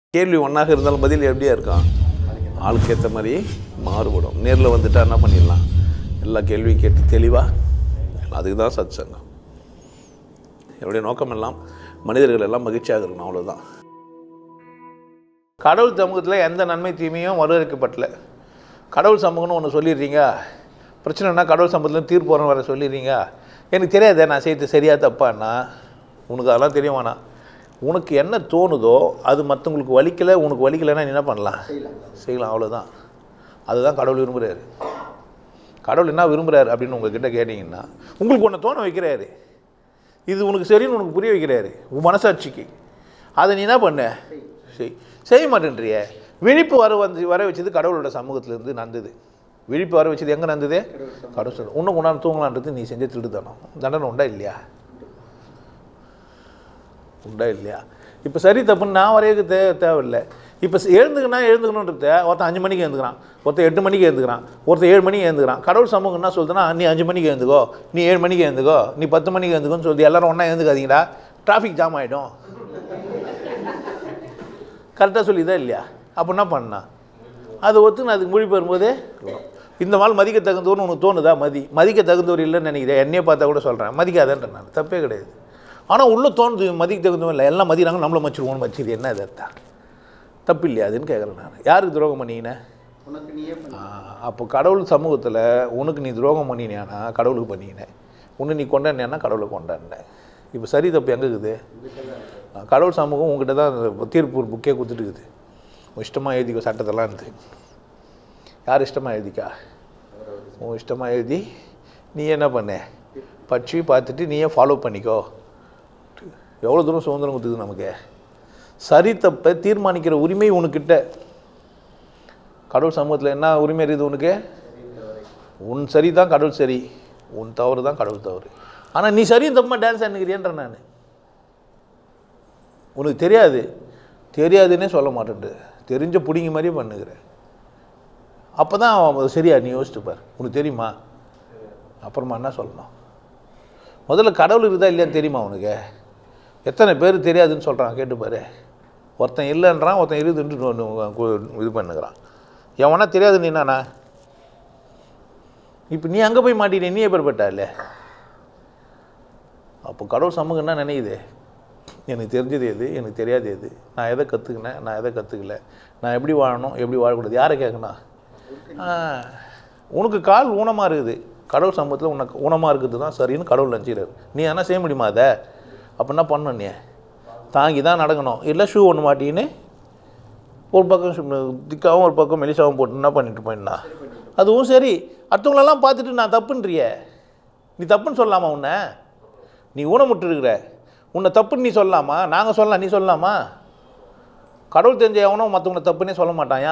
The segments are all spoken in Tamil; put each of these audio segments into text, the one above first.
கேள்வி ஒன்றாக இருந்தாலும் பதில் எப்படியா இருக்கும் ஆளுக்கு ஏற்ற மாதிரி மாறுபடும் நேரில் வந்துட்டா என்ன பண்ணிடலாம் எல்லா கேள்வியும் கேட்டு தெளிவாக அதுக்கு தான் சத் சங்கம் என்னுடைய நோக்கம் எல்லாம் மனிதர்கள் எல்லாம் மகிழ்ச்சியாக இருக்கணும் அவ்வளோதான் கடவுள் சமூகத்தில் எந்த நன்மை தீமையும் வரவேற்கப்படல கடவுள் சமூகம்னு ஒன்று சொல்லிடுறீங்க பிரச்சனைனா கடவுள் சமூகத்தில் தீர்ப்பு வரணும் வர சொல்லிடுறீங்க எனக்கு தெரியாதே நான் செய்யறது சரியா தப்பான்னா உனக்கு அதெல்லாம் தெரிய வேணாம் உனக்கு என்ன தோணுதோ அது மற்றவங்களுக்கு வலிக்கலை உனக்கு வலிக்கலைன்னா நீ என்ன பண்ணலாம் செய்யலாம் அவ்வளோதான் அதுதான் கடவுள் விரும்புகிறாரு கடவுள் என்ன விரும்புகிறாரு அப்படின்னு உங்ககிட்ட கேட்டிங்கன்னா உங்களுக்கு ஒன்று தோண வைக்கிறாரு இது உனக்கு சரின்னு உனக்கு புரிய வைக்கிறாரு உன் மனசாட்சிக்கு அதை நீ என்ன பண்ண செய் செய்ய மாட்டேன்றிய விழிப்பு வர வந்து வர வச்சது கடவுளோட சமூகத்திலேருந்து நடந்தது விழிப்பு வர வச்சது எங்கே நடந்தது கடவுள் சொல்லு. இன்னும் கொண்டாந்து தூங்கலான்றது நீ செஞ்ச திருடுதனம் தண்டனை உண்டா இல்லையா உண்டா இல்லையா இப்போ சரி தப்புன்னு நான் வரையக்கு தே தேவையில்லை இப்போ எழுந்துக்கணும் எழுந்துக்கணுன்றத ஒருத்தன் அஞ்சு மணிக்கு எழுந்துக்கிறான் ஒருத்தன் எட்டு மணிக்கு எழுந்துக்கிறான் ஒருத்தன் ஏழு மணிக்கு எழுந்துக்கிறான் கடவுள் சமூகம் என்ன சொல்லுதுன்னா நீ அஞ்சு மணிக்கு எழுந்துக்கோ நீ ஏழு மணிக்கு எழுந்துக்கோ நீ பத்து மணிக்கு எழுந்துக்கோன்னு சொல்லுது எல்லாரும் ஒன்றா எழுந்துக்காதீங்கடா டிராஃபிக் ஜாம் ஆகிடும் கரெக்டாக சொல்லிதா இல்லையா அப்போ என்ன பண்ணா அது ஒத்துன்னு அதுக்கு மொழி பெறும்போதே இந்த மாதிரி மதிக்க தகுந்தவர்னு உனக்கு தோணுதா மதி மதிக்க தகுந்தவர் இல்லைன்னு நினைக்கிறேன் என்னையே பார்த்தா கூட சொல்கிறேன் மதிக்காதன்ற நான் தப்பே கிடையாது ஆனால் உள்ளே தோணுது மதிக்க தகுந்தவன் இல்லை எல்லாம் மதிக்கிறாங்க நம்மளை மச்சிருவோம்னு மச்சிது என்ன இது அர்த்தம் தப்பு இல்லையா அதுன்னு கேட்குறேன் நான் யாருக்கு துரோகம் பண்ணிக்கினேன் உனக்கு நீயே பண்ணு. அப்போ கடவுள் சமூகத்தில் உனக்கு நீ துரோகம் பண்ணினியானா கடவுளுக்கு பண்ணிக்கினேன் உன்னை நீ கொண்டாடினா கடவுளை கொண்டாடினேன் இப்போ சரி தப்பு எங்கே இருக்குது ஆ, கடவுள் சமூகம் உங்ககிட்ட தான் அந்த தீர்ப்பு புக்கே கொடுத்துட்டுக்குது உன் இஷ்டமாக எழுதிக்கோ சட்டத்தெல்லாம் இருந்து யார் இஷ்டமாக எழுதிக்கா உன் இஷ்டமாக எழுதி நீ என்ன பண்ண படிச்சு பார்த்துட்டு நீயே ஃபாலோ பண்ணிக்கோ எவ்வளோ தூரம் சுதந்திரம் கொடுத்துது நமக்கு சரி தப்பை தீர்மானிக்கிற உரிமை உனக்கிட்ட கடவுள் சமூகத்தில் என்ன உரிமை இருக்குது உனக்கு உன் சரி தான் கடவுள் சரி உன் தவறு தான் கடவுள் தவறு ஆனால் நீ சரியும் தப்புமா டான்ஸ் ஆடுனுக்கிறியன்ற நான் உனக்கு தெரியாது தெரியாதுன்னே சொல்ல மாட்டேன்டு தெரிஞ்ச பிடிங்க மாதிரியே பண்ணுகிற அப்போ தான் அவன் சரியா நீ யோசிச்சு பார் உனக்கு தெரியுமா அப்புறமா என்ன சொல்லணும் முதல்ல கடவுள் இருக்குதா இல்லையான்னு தெரியுமா உனக்கு எத்தனை பேர் தெரியாதுன்னு சொல்கிறான் கேட்டு பாரு ஒருத்தன் இல்லைன்றான் ஒருத்தன் இருக்குதுன்ட்டு ஒன்று கு- இது பண்ணுகிறான் எவனா தெரியாது நீ என்னண்ணா இப்போ நீ அங்கே போய் மாட்டின நீ எப்பேற்பட்டா இல்லை அப்போ கடவுள் சமூகம் என்ன நினைக்குது எனக்கு தெரிஞ்சது எது எனக்கு தெரியாது எது நான் எதை கற்றுக்கினேன் நான் எதை கற்றுக்கல நான் எப்படி வாழணும் எப்படி வாழக்கூடாது யாரை கேட்கணும் ஆ, உனக்கு கால் ஊனமாக இருக்குது கடவுள் சமூகத்தில் உனக்கு ஊனமாக இருக்குது தான் சரின்னு கடவுள் நினச்சிக்கிறாரு நீ என்ன செய்ய முடியுமா அதை அப்போ என்ன பண்ணணும் நீ தாங்கி தான் நடக்கணும் இல்லை ஷூ ஒன்று மாட்டின்னு ஒரு பக்கம் சு- திக்காவும் ஒரு பக்கம் மெலிசாவும் போட்டு என்ன பண்ணிட்டு போயின்னா அதுவும் சரி அடுத்தவங்களெல்லாம் பார்த்துட்டு நான் தப்புன்றிய நீ தப்புன்னு சொல்லலாமா உன்னை நீ ஊனமுட்டு இருக்கிற உன்னை தப்புன்னு நீ சொல்லலாமா நாங்கள் சொல்லலாம் நீ சொல்லலாமா கடவுள் தெரிஞ்ச எவனும் மற்றவங்களை தப்புன்னே சொல்ல மாட்டாயா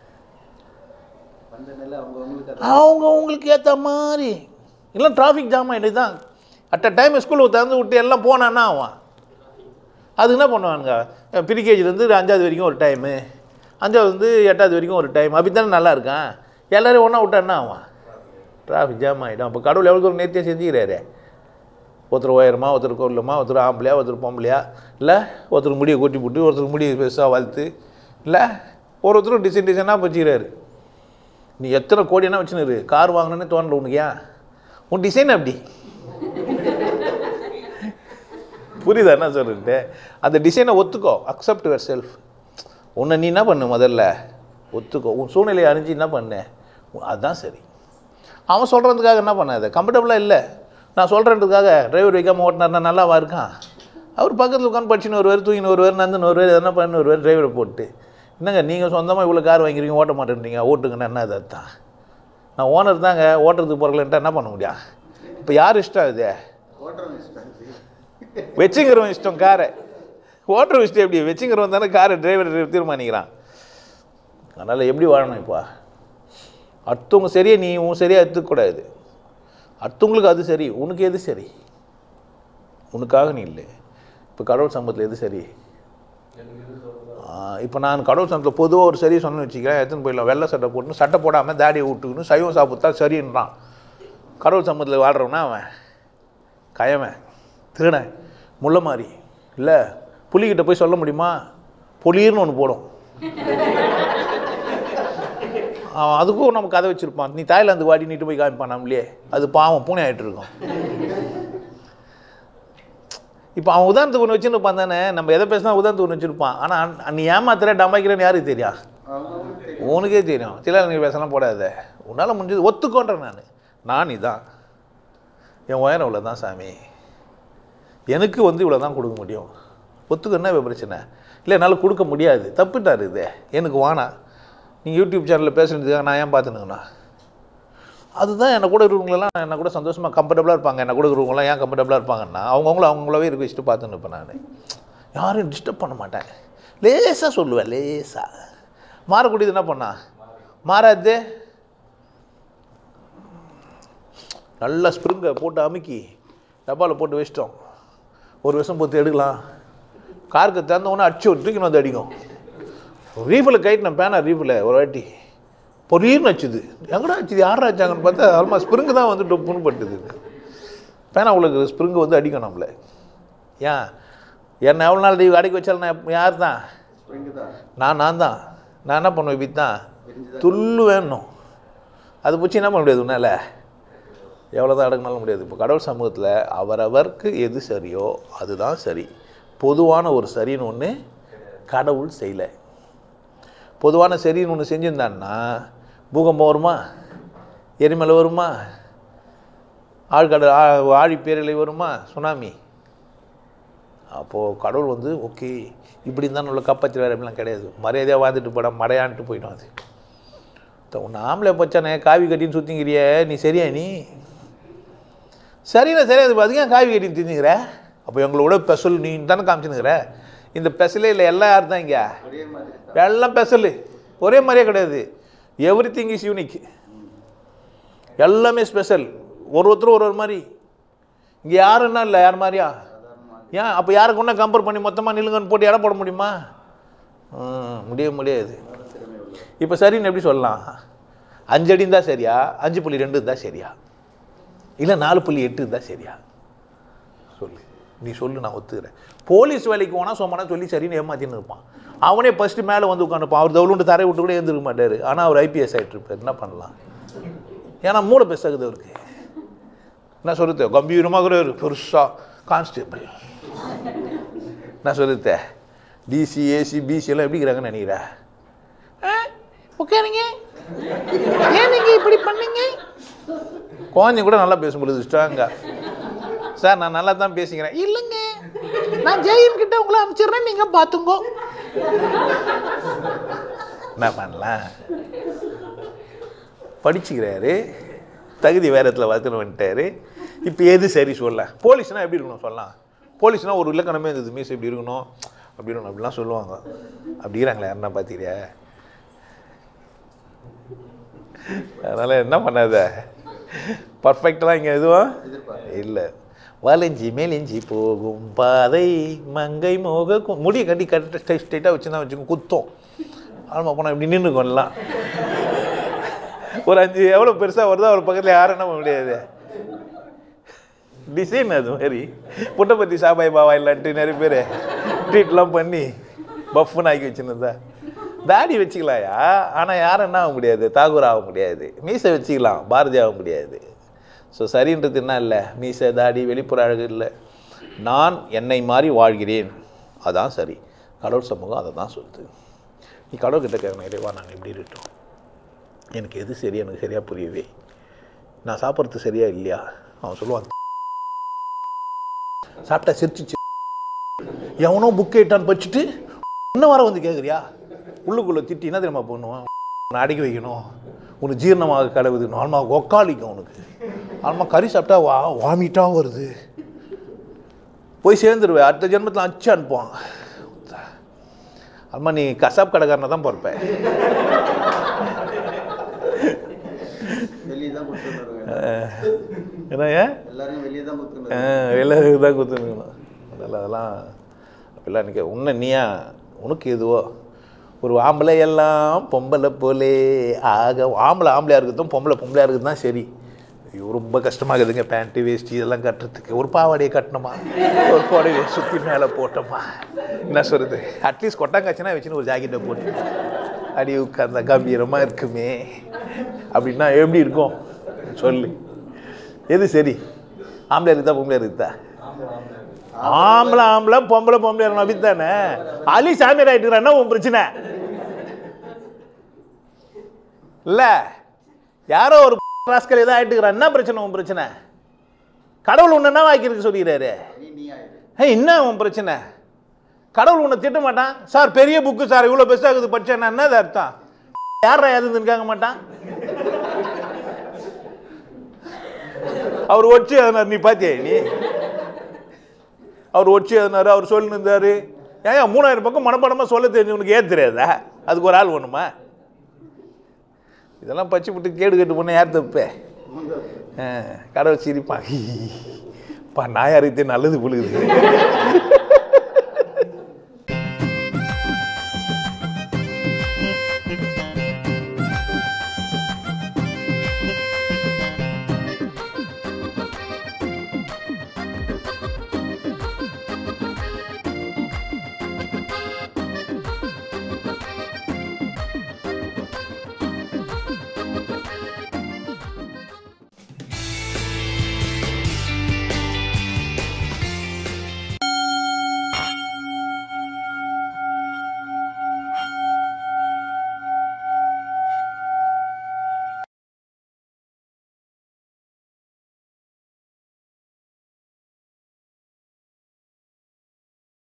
வந்த நிலை அவங்க அவங்களுக்கு அது அவங்க உங்களுக்கு ஏற்ற மாதிரி இல்லை டிராஃபிக் ஜாம் ஆகிட்டு தான் அட் அ டைம் ஸ்கூலுக்கு திறந்து விட்டு எல்லாம் போனான்னா அவன் அது என்ன பண்ணுவானுங்க ப்ரீகேஜிலேருந்து அஞ்சாவது வரைக்கும் ஒரு டைமு அஞ்சாவதுலேருந்து எட்டாவது வரைக்கும் ஒரு டைம் அப்படி தானே நல்லா இருக்கான் எல்லோரும் ஒன்றா விட்டா என்ன ஆவான் டிராஃபிக் ஜாம் ஆகிடும் அப்போ கடவுள் எவ்வளோ தூரம் நேர்த்தியாக செஞ்சுக்கிறாரு ஒருத்தர் உயரமா ஒருத்தர் கொல்லுமா ஒருத்தர் ஆம்பளையா ஒருத்தர் பொம்பளையா இல்லை ஒருத்தர் முடியை கொட்டி போட்டு ஒருத்தர் முடியை பெருசாக வளர்த்து இல்லை ஒரு ஒருத்தரும் டிசைன் டிசைனாக வச்சுக்கிறாரு நீ எத்தனை கோடினா வச்சுன்னு கார் வாங்கணும்னு தோணல உனக்கு ஏன் உன் டிசைன் அப்படி புரியுதா என்ன சொல்லிட்டு அந்த டிசைனை ஒத்துக்கோ அக்செப்ட் யுவர் செல்ஃப் உன்னை நீ என்ன பண்ணு முதல்ல ஒத்துக்கோ உன் சூழ்நிலையை அறிஞ்சு என்ன பண்ணு உ- அதுதான் சரி அவன் சொல்கிறதுக்காக என்ன பண்ணாத கம்ஃபர்டபுளாக இல்லை நான் சொல்கிறதுக்காக டிரைவர் வைக்காமல் ஓட்டினார்னா நல்லாவா இருக்கான் அவர் பக்கத்தில் உட்காந்து படிச்சுன்னு வருவார் தூக்கின்னு வருவார் நந்துன்னு வருவார் எதனா பண்ணு வருவார் டிரைவரை போட்டு என்னங்க நீங்கள் சொந்தமாக இவ்வளோ கார் வாங்கிறீங்க ஓட்ட மாட்டேன்றீங்க ஓட்டுங்கன்னு என்ன இது அர்த்தம் நான் ஓனர் தாங்க ஓட்டுறதுக்கு போகிறலன்ட்டு என்ன பண்ண முடியும் இப்போ யார் இஷ்டம் இது ஓட்டுறவங்க இஷ்டம் வச்சுங்கிறவன் இஷ்டம் காரை ஓட்டுற இஷ்டம் எப்படி வச்சுங்கிறவன் தானே காரை டிரைவர் தீர்மானிக்கிறான் அதனால் எப்படி வாழணும் இப்போ அடுத்தவங்க சரியா நீ உன் சரியாக எடுத்துக்கூடாது அடுத்தவங்களுக்கு அது சரி உனக்கு எது சரி உனக்காக நீ இல்லை இப்போ கடவுள் சம்பவத்தில் எது சரி இப்போ நான் கடவுள் சம்பளத்தில் பொதுவாக ஒரு சரி சொன்னு வச்சுக்கிறேன் எடுத்துன்னு போயிடலாம் வெள்ளை சட்டை போட்டுன்னு சட்டை போடாமல் தாடியை விட்டுக்கணும் சைவம் சாப்பிட்டா சரின்றான் கடவுள் சம்பளத்தில் வாழ்கிறவனா அவன் கயவன் திருடன் முள்ள மாதிரி இல்லை புலிகிட்ட போய் சொல்ல முடியுமா பொலிர்னு ஒன்று போடும் அவன் அதுக்கும் நம்ம கதை வச்சுருப்பான் நீ தாய்லாந்து வாடி நீட்டு போய் காமிப்பான் நம்மளே அது பாவம் பூனை ஆகிட்டு இருக்கும் இப்போ அவன் உதாரணத்துக்கு ஒன்று வச்சுருப்பான் தானே நம்ம எதை பேசினா உதாரணத்துக்கு ஒன்று வச்சுருப்பான் ஆனால் நீ ஏமாத்துற டமாய்க்கிறேன்னு யாருக்கு தெரியும் அவங்கவுங்களுக்கு தெரியும் உனக்கே தெரியும் சில நீ பேசலாம் போடாத உன்னால் முடிஞ்சது ஒத்துக்கோன்றேன் நான் நான் இதான் என் உயரம் இவ்வளோ தான் சாமி எனக்கு வந்து இவ்வளோ தான் கொடுக்க முடியும் ஒத்துக்கன்னா இப்போ பிரச்சனை இல்லை என்னால் கொடுக்க முடியாது தப்புட்டார் இது எனக்கு வானா நீங்கள் யூடியூப் சேனலில் பேசுகிறதுக்காக நான் ஏன் பார்த்துனுங்கண்ணா அதுதான் என்னை கூட இருக்கிறவங்களெல்லாம் என்ன கூட சந்தோஷமாக கம்ஃபர்டபுளாக இருப்பாங்க என்ன கூட இருக்கிறவங்களாம் ஏன் கம்ஃபர்டபுளாக இருப்பாங்கன்னா அவங்கவுங்கள அவங்களாவே இருக்க வச்சுட்டு பார்த்துன்னு இருப்பேன் நான் யாரையும் டிஸ்டர்ப் பண்ண மாட்டேன் லேசாக சொல்லுவேன் லேசாக மாறக்கூடியது என்ன பண்ணா மாறாது நல்ல ஸ்ப்ரிங்கை போட்டு அமுக்கி டப்பாவில் போட்டு வச்சிட்டோம் ஒரு விஷம் போட்டு எடுக்கலாம் காருக்கு திறந்த உடனே அடிச்சு ஒரு தூக்கின்னு வந்து அடிக்கும் ரீஃபில் கைட்டினேன் பேனா ரீஃபில் ஒரு வாட்டி பொரியர்னு வச்சுது எங்கடா வச்சுது யாரா வச்சாங்கன்னு பார்த்தா ஆல்மா ஸ்ப்ரிங்கு தான் வந்து டொப்புன்னு பட்டுது பேனா உங்களுக்கு ஸ்ப்ரிங்கு வந்து அடிக்கும் நம்மள ஏன் என்ன எவ்வளோ நாள் லீவ் அடைக்க வச்சாலும் நான் யார் தான் ஸ்ப்ரிங்கு தான் நான் நான் தான் நான் என்ன பண்ணுவேன் இப்படி தான் தெரிஞ்சுதான் துள்ளு வேணும் அது பிடிச்சி என்ன பண்ண முடியாது உன்னால் எவ்வளோ தான் அடங்கினாலும் முடியாது இப்போ கடவுள் சமூகத்தில் அவரவருக்கு எது சரியோ அதுதான் சரி பொதுவான ஒரு சரின்னு ஒன்று கடவுள் செய்யலை பொதுவான சரின்னு ஒன்று செஞ்சுருந்தான்னா பூகம்பம் வருமா எரிமலை வருமா ஆழ்கடல் ஆ- ஆழி பேரலை வருமா சுனாமி அப்போது கடவுள் வந்து ஓகே இப்படி இருந்தால் உள்ள கப்பத்தில் வேறு அப்படிலாம் கிடையாது மரியாதையாக வாழ்ந்துட்டு போட மடையான்ட்டு போயிடும் அது த- உன்னை ஆம்பளை பச்சானே காவி கட்டின்னு சுற்றிங்கிறிய நீ சரியா நீ சரிண்ணா சரியா அது அதுக்கு ஏன் காவி கட்டின்னு தின்னுங்கிற அப்போ எங்களோட பெசல் நீ தானே காமிச்சுனுங்கிற இந்த பெசலே இல்லை எல்லாம் யார் தான் இங்கே ஒரே மாதிரி தான் எல்லாம் பெசல் ஒரே மாதிரியே கிடையாது எவ்ரி திங் இஸ் யூனிக் எல்லாமே ஸ்பெஷல் ஒரு ஒருத்தரும் ஒரு ஒரு மாதிரி இங்கே யாருன்னா இல்லை யார் மாதிரியா சாதாரணமாக ஏன் அப்போ யாருக்கு ஒன்றா கம்பேர் பண்ணி மொத்தமாக நில்லுங்கன்னு போட்டு இடம் போட முடியுமா ம், முடிய முடியாது திறமை உள்ளது இப்போ சரின்னு எப்படி சொல்லலாம் அஞ்சு அடி இருந்தால் சரியா அஞ்சு புள்ளி ரெண்டு இருந்தால் சரியா இல்லை நாலு புள்ளி எட்டு இருந்தால் சரியா சொல்லு நீ சொல்லு நான் ஒத்துக்கிறேன் போலீஸ் வேலைக்கு போனால் சொன்னா சொல்லி சரின்னு ஏமாத்தின்னு இருப்பான் அவனே ஃபஸ்ட்டு மேலே வந்து உட்காந்துப்பான் அவர் தவுளுண்டு தரை விட்டு கூட எழுந்திருக்க மாட்டார் ஆனால் அவர் ஐபிஎஸ் ஆகிட்டு இருப்பார் என்ன பண்ணலாம் ஏன்னா மூளை பெருசாகுது அவருக்கு என்ன சொல்லுது கம்பீரமாக ஒரு பெருசாக கான்ஸ்டேபிள் நான் சொல்லுத்த டிசி ஏசி பிசி எல்லாம் எப்படி இருக்கிறாங்கன்னு நினைக்கிறேன் உட்காருங்க ஏன் நீங்கள் இப்படி பண்ணீங்க குழந்தைங்க கூட நல்லா பேசும் பொழுது ஸ்ட்ராங்கா சார் நான் நல்லா தான் பேசிக்கிறேன் இல்லைங்க நான் ஜெயின் கிட்ட உங்களை அனுப்பிச்சிடுறேன் நீங்கள் பார்த்துங்கோ என்ன பண்ணலாம் படிச்சுக்கிறாரு தகுதி வேற இடத்துல வளர்த்துன்னு வந்துட்டாரு இப்போ எது சரி சொல்ல போலீஸ்னால் எப்படி இருக்கணும் சொல்லலாம் போலீஸ்னால் ஒரு இலக்கணமே இருந்தது மீஸ் இப்படி இருக்கணும் அப்படி இருக்கணும் அப்படிலாம் சொல்லுவாங்க அப்படிங்கிறாங்களே யாருன்னா பார்த்துக்கிறியா அதனால் என்ன பண்ணாத பர்ஃபெக்டெலாம் இங்கே எதுவும் எதிர்பார்க்க இல்லை வளைஞ்சி மேலிஞ்சி போகும் பாதை மங்கை மோக கு- முடியை கட்டி கரெக்டாக ஸ்ட்ரைட் ஸ்ட்ரைட்டாக வச்சுருந்தா வச்சுக்கோ குத்தம் ஆமாம் போனால் இப்படி நின்றுக்கும் எல்லாம் ஒரு அஞ்சு எவ்வளோ பெருசாக வருதோ அவர் பக்கத்தில் யாரும் என்ன பண்ண முடியாது டிசைன் அது மாதிரி புட்டபத்தி சாபாய் பாவா இல்லான்ட்டு நிறைய பேர் ட்ரீட்லாம் பண்ணி பஃப்னு ஆக்கி வச்சுருந்தா தாடி வச்சுக்கலாம்யா ஆனால் யாரும் என்ன ஆக முடியாது தாகூர் ஆக முடியாது மீசை வச்சுக்கலாம் பாரதி ஆக முடியாது ஸோ சரின்றது என்ன இல்லை மீசை தாடி வெளிப்புற அழகு இல்லை நான் என்னை மாதிரி வாழ்கிறேன் அதான் சரி கடவுள் சமூகம் அதை தான் சொல்லுது நீ கடவுள்கிட்ட கேட்கணும் இறைவா நான் எப்படி இருக்கட்டும் எனக்கு எது சரி எனக்கு சரியாக புரியவே நான் சாப்பிட்றது சரியா இல்லையா அவன் சொல்லுவான் சாப்பிட்டா சிரிச்சிச்சு எவனோ புக் கேட்டான்னு படிச்சுட்டு இன்னும் வர வந்து கேட்குறியா உள்ளுக்குள்ளே திட்டி என்ன தெரியுமா பண்ணுவான் உன்னை அடக்கி வைக்கணும் உனக்கு ஜீரணமாக கடவுது நார்மலாக ஒக்காளிக்கும் உனக்கு நார்மலாக கறி சாப்பிட்டா வா வாமிட்டாக வருது போய் சேர்ந்துருவேன் அடுத்த ஜென்மத்தில் அச்சு அனுப்புவான் அம்மா நீ கசாப் கடைக்காரனை தான் பிறப்ப வெளியே தான் கொடுத்துட்டு வருவாங்க ஏன்னா ஏன் எல்லாரையும் வெளியே தான் கொடுத்துட்டு ஆ, எல்லாருக்கும் தான் குத்துணுக்கணும் அதனால் அதெல்லாம் அப்படிலாம் நிற்க உன்னை நீயா உனக்கு எதுவோ ஒரு ஆம்பளை எல்லாம் பொம்பளை போலே ஆக ஆம்பளை ஆம்பளையாக இருக்கட்டும் பொம்பளை பொம்பளையாக இருக்கிறது தான் சரி ஐயோ ரொம்ப கஷ்டமாகுதுங்க பேண்ட்டு வேஷ்டி இதெல்லாம் கட்டுறதுக்கு ஒரு பாவாடையை கட்டணுமா ஒரு புடவையை சுற்றி மேலே போட்டோமா என்ன சொல்கிறது அட்லீஸ்ட் கொட்டாங்காய்ச்சினா வச்சுன்னு ஒரு ஜாக்கெட்டை போட்டு அடி உட்கார்ந்தா கம்பீரமாக இருக்குமே அப்படின்னா எப்படி இருக்கும் சொல்லு எது சரி ஆம்பளை இருக்குதா பொம்பளை இருக்குதா ஆம்பளை ஆம்பளை பொம்பளை பொம்பளை இருக்கணும் அப்படி தானே அலி சாமியார் ஆகிட்டுக்கிறான்னா உன் பிரச்சனை இல்லை யாரோ ஒரு ராஸ்கல் ஏதோ ஆகிட்டுக்கிறான் என்ன பிரச்சனை உன் பிரச்சனை கடவுள் உன்னை என்ன வாக்கியிருக்கு சொல்லிடுறாரு நீ நீ ஆயிரு ஏய் என்ன உன் பிரச்சனை கடவுள் உன்னை திட்ட மாட்டான் சார் பெரிய புக்கு சார் இவ்வளோ பெருசாக இருக்குது படிச்சேன்னா என்னது அர்த்தம் யாரா எதுன்னு கேட்க மாட்டான் அவர் ஒச்சு எழுதினார் நீ பாத்தியா நீ அவர் ஒச்சு எழுதினார் அவர் சொல்லி இருந்தாரு ஏன் மூணாயிரம் பக்கம் மனப்பாடமாக சொல்ல தெரிஞ்சவனுக்கு ஏன் தெரியாதா அதுக்கு ஒரு ஆள் வேணுமா இதெல்லாம் பச்சை விட்டு கேடு கட்டு பண்ண யார் தப்பு ஆ, கடவுள் சிரிப்பான் பா நாயாருக்கு நல்லது புழுகுது